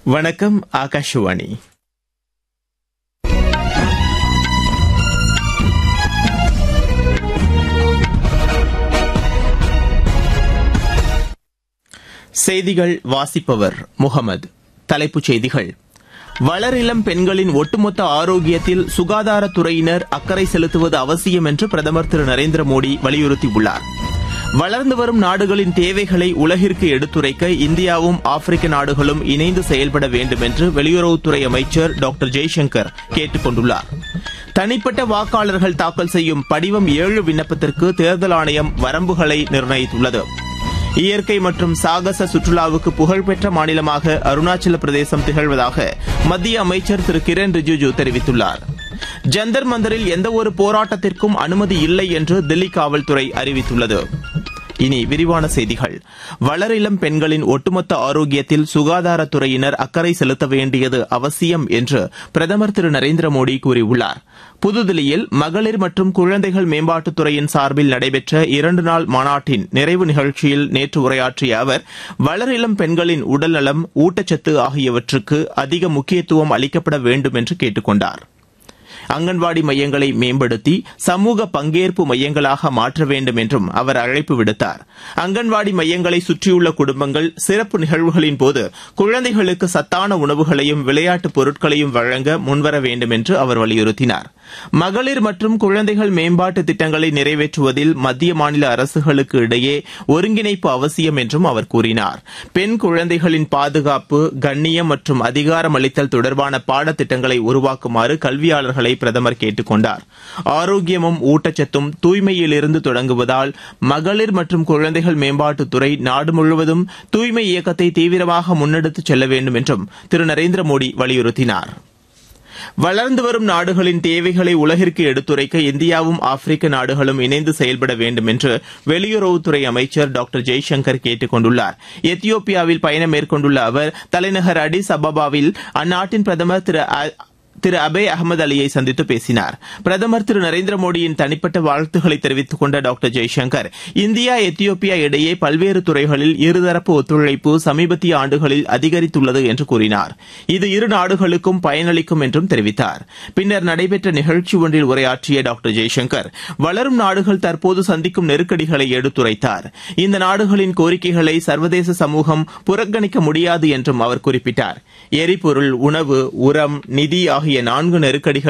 வணக்கம் ஆகாஷவாணி செய்திகள் வாசிப்பவர் முகமது தலைப்புச் செய்திகள் வளரிளம் பெண்களின் ஒட்டுமொத்த ஆரோக்கியத்தில் சுகாதாரத்துறையினர் அக்கறை செலுத்துவது அவசியம் என்று பிரதமர் திரு நரேந்திர மோடி வலியுறுத்தியுள்ளார் வளர்ந்து வரும் நாடுகளின் தேவைகளை உலகிற்கு எடுத்துரைக்க இந்தியாவும் ஆப்பிரிக்க நாடுகளும் இணைந்து செயல்பட வேண்டும் என்று வெளியுறவுத்துறை அமைச்சர் டாக்டர் ஜெய்சங்கர் கேட்டுக் கொண்டுள்ளார் தனிப்பட்ட வாக்காளர்கள் தாக்கல் செய்யும் படிவம் ஏழு விண்ணப்பத்திற்கு தேர்தல் ஆணையம் வரம்புகளை நிர்ணயித்துள்ளது இயற்கை மற்றும் சாகச சுற்றுலாவுக்கு புகழ்பெற்ற மாநிலமாக அருணாச்சல பிரதேசம் திகழ்வதாக மத்திய அமைச்சர் திரு கிரண் ரிஜிஜு தெரிவித்துள்ளார் ஜந்தர் மந்தரில் எந்தவொரு போராட்டத்திற்கும் அனுமதி இல்லை என்று தில்லி காவல்துறை அறிவித்துள்ளது இனி விரிவான செய்திகள் வளரிளம் பெண்களின் ஒட்டுமொத்த ஆரோக்கியத்தில் சுகாதாரத்துறையினர் அக்கறை செலுத்த வேண்டியது அவசியம் என்று பிரதமர் திரு நரேந்திர மோடி கூறியுள்ளார் புதுதில்லியில் மகளிர் மற்றும் குழந்தைகள் மேம்பாட்டுத்துறையின் சார்பில் நடைபெற்ற இரண்டு நாள் மாநாட்டின் நிறைவு நிகழ்ச்சியில் நேற்று உரையாற்றிய அவர் வளரிளம் பெண்களின் உடல்நலம் ஊட்டச்சத்து ஆகியவற்றுக்கு அதிக முக்கியத்துவம் அளிக்கப்பட வேண்டும் என்று கேட்டுக் கொண்டார் அங்கன்வாடி மையங்களை மேம்படுத்தி சமூக பங்கேற்பு மையங்களாக மாற்ற வேண்டும் என்றும் அவர் அழைப்பு விடுத்தார் அங்கன்வாடி மையங்களை சுற்றியுள்ள குடும்பங்கள் சிறப்பு நிகழ்வுகளின் போது குழந்தைகளுக்கு சத்தான உணவுகளையும் விளையாட்டுப் பொருட்களையும் வழங்க முன்வர வேண்டும் என்று அவர் வலியுறுத்தினார் மகளிர் மற்றும் குழந்தைகள் மேம்பாட்டு திட்டங்களை நிறைவேற்றுவதில் மத்திய மாநில அரசுகளுக்கு இடையே ஒருங்கிணைப்பு அவசியம் என்றும் அவர் கூறினார் பெண் குழந்தைகளின் பாதுகாப்பு கண்ணியம் மற்றும் அதிகாரம் அளித்தல் தொடர்பான பாடத்திட்டங்களை உருவாக்குமாறு கல்வியாளர்களை பிரதமர் கேட்டுக் கொண்டார் ஆரோக்கியமும் ஊட்டச்சத்தும் தூய்மையிலிருந்து தொடங்குவதால் மகளிர் மற்றும் குழந்தைகள் மேம்பாட்டுத்துறை நாடு முழுவதும் தூய்மை இயக்கத்தை தீவிரமாக முன்னெடுத்துச் செல்ல வேண்டும் என்றும் திரு நரேந்திர மோடி வலியுறுத்தினார் வளர்ந்து வரும் நாடுகளின் தேவைகளை உலகிற்கு எடுத்துரைக்க இந்தியாவும் ஆப்பிரிக்க நாடுகளும் இணைந்து செயல்பட வேண்டும் என்று வெளியுறவுத்துறை அமைச்சர் டாக்டர் ஜெய்சங்கர் கேட்டுக் கொண்டுள்ளார் எத்தியோப்பியாவில் பயணம் மேற்கொண்டுள்ள அவர் தலைநகர் அடிஸ் அபபாவில் அந்நாட்டின் பிரதமர் திரு திரு அபே அகமது அலியை சந்தித்து பேசினார் பிரதமர் திரு நரேந்திர மோடியின் தனிப்பட்ட வாழ்த்துக்களை தெரிவித்துக் கொண்ட டாக்டர் ஜெய்சங்கர் இந்தியா எத்தியோப்பியா இடையே பல்வேறு துறைகளில் இருதரப்பு ஒத்துழைப்பு சமீபத்திய ஆண்டுகளில் அதிகரித்துள்ளது என்று கூறினார் இது இரு நாடுகளுக்கும் பயனளிக்கும் என்றும் தெரிவித்தார் பின்னர் நடைபெற்ற நிகழ்ச்சி ஒன்றில் உரையாற்றிய டாக்டர் ஜெய்சங்கர் வளரும் நாடுகள் தற்போது சந்திக்கும் நெருக்கடிகளை எடுத்துரைத்தார் இந்த நாடுகளின் கோரிக்கைகளை சர்வதேச சமூகம் புறக்கணிக்க முடியாது என்றும் அவர் குறிப்பிட்டார் எரிபொருள் உணவு உரம் நிதி ஆகிய நான்கு நெருக்கடிகள்